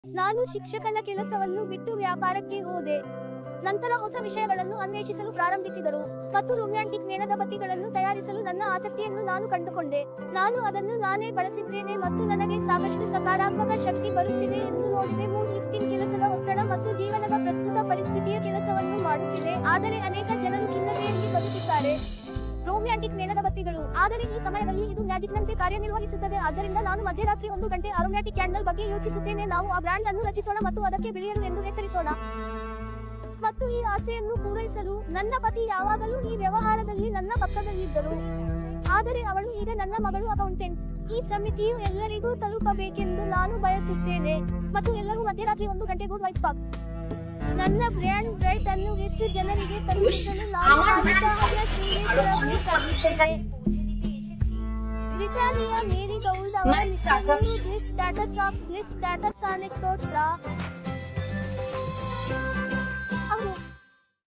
ನಾನು ಶಿಕ್ಷಕನ ಕೆಲಸವನ್ನು ಬಿಟ್ಟು ವ್ಯಾಪಾರಕ್ಕೆ ಹೋದೆ ನಂತರ ಹೊಸ ವಿಷಯಗಳನ್ನು ಅನ್ವೇಷಿಸಲು ಪ್ರಾರಂಭಿಸಿದರು ಮತ್ತು ರೊಮ್ಯಾಂಟಿಕ್ ಮೇಣದ ಬತ್ತಿಗಳನ್ನು ತಯಾರಿಸಲು ನನ್ನ ಆಸಕ್ತಿಯನ್ನು ನಾನು ಕಂಡುಕೊಂಡೆ ನಾನು ಅದನ್ನು ನಾನೇ ಬಳಸಿದ್ದೇನೆ ಮತ್ತು ನನಗೆ ಸಾಕಷ್ಟು ಸಕಾರಾತ್ಮಕ ಶಕ್ತಿ ಬರುತ್ತಿದೆ ಎಂದು ನೋಡಿದೆ ಮೂಡ್ ಲಿಫ್ಟಿಂಗ್ ಕೆಲಸದ ಒತ್ತಡ ಮತ್ತು ಜೀವನದ ಪ್ರಸ್ತುತ ಪರಿಸ್ಥಿತಿಯ ಕೆಲಸವನ್ನು ಮಾಡುತ್ತಿದೆ ಆದರೆ ಅನೇಕ ಜನರು ಖಿನ್ನತೆಯಲ್ಲಿ ಬದುಕುತ್ತಾರೆ ರೋಮ್ಯಾಂಟಿಕ್ ಮೇಣದ ಬತ್ತಿಗಳು ಆದರೆ ಈ ಸಮಯದಲ್ಲಿ ಇದು ಮ್ಯಾಜಿಕ್ನಂತೆ ಕಾರ್ಯನಿರ್ವಹಿಸುತ್ತದೆ ಆದ್ದರಿಂದ ನಾನು ಮಧ್ಯರಾತ್ರಿ ಒಂದು ಗಂಟೆ ಅರೋಮ್ಯಾಟಿಕ್ ಕ್ಯಾಂಡಲ್ ಬಗ್ಗೆ ಯೋಚಿಸುತ್ತೇನೆ ನಾವು ಆ ಬ್ರ್ಯಾಂಡ್ ಅನ್ನು ರಚಿಸೋಣ ಮತ್ತು ಅದಕ್ಕೆ ಬಿಳಿಯರು ಎಂದು ಹೆಸರಿಸೋಣ ಮತ್ತು ಈ ಆಸೆಯನ್ನು ಪೂರೈಸಲು ನನ್ನ ಪತಿ ಯಾವಾಗಲೂ ಈ ವ್ಯವಹಾರದಲ್ಲಿ ನನ್ನ ಪಕ್ಕದಲ್ಲಿದ್ದರು ಆದರೆ ಅವಳು ಈಗ ನನ್ನ ಮಗಳು ಅಕೌಂಟೆಂಟ್ ಈ ಸಮಿತಿಯು ಎಲ್ಲರಿಗೂ ತಲುಪಬೇಕೆಂದು ನಾನು ಬಯಸುತ್ತೇನೆ ಮತ್ತು ಎಲ್ಲರೂ ಮಧ್ಯರಾತ್ರಿ ಒಂದು ಗಂಟೆ ಗುಡ್ ವೈಟ್ ಸ್ಟಾಕ್ ನನ್ನ ಬ್ರ್ಯಾಂಡ್ ಬ್ರೈಟ್ ಅನ್ನು ಹೆಚ್ಚು ಜನರಿಗೆ ತಲುಪಿಸಲು ನಾನು ಉತ್ಸಾಹದ ಸಂದೇಶವನ್ನು ಸಾಗಿಸಿದೆ ಬ್ರಿಟಾನಿಯಾ ಮೇರಿ ಗೌಲ್ಡ್ ಅವರ status of status on export